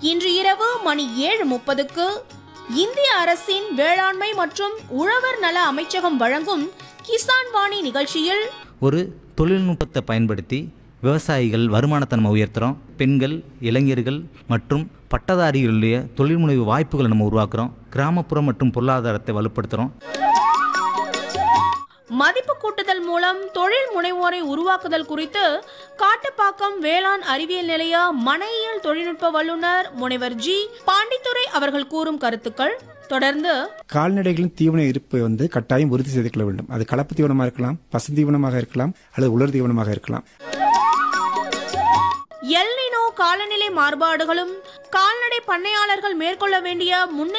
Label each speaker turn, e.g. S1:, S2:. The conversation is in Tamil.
S1: இன்று இரவு மணி ஏழு முப்பதுக்கு இந்திய அரசின் வேளாண்மை மற்றும் உழவர் நல அமைச்சகம் வழங்கும் கிசான் வாணி நிகழ்ச்சியில்
S2: ஒரு தொழில்நுட்பத்தை பயன்படுத்தி விவசாயிகள் வருமானத்தை நம்ம உயர்த்துறோம் பெண்கள் இளைஞர்கள் மற்றும் பட்டதாரிகளுடைய தொழில்முனைவு வாய்ப்புகளை நம்ம உருவாக்குறோம் கிராமப்புறம் மற்றும் பொருளாதாரத்தை வலுப்படுத்துகிறோம்
S1: மதிப்பு கூட்டுதல் மூலம் தொழில் முனைவோரை உருவாக்குதல் குறித்து காட்டுப்பாக்கம் வேளாண் அறிவியல் நிலைய மனையியல் தொழில்நுட்ப வல்லுநர் முனைவர் ஜி பாண்டித்துரை அவர்கள் கூறும் கருத்துக்கள் தொடர்ந்து
S3: கால்நடைகளின் தீவன இருப்பு வந்து கட்டாயம் உறுதி செய்து கொள்ள வேண்டும் அது கலப்பு தீவனமாக இருக்கலாம் பசு தீவனமாக இருக்கலாம் அல்லது உலர் தீவனமாக இருக்கலாம்
S1: எல்னினோ காலநிலை மாறுபாடுகளும் கால்நடை பண்ணையாளர்கள் மேற்கொள்ள வேண்டிய முன்னெச்சரிக்கை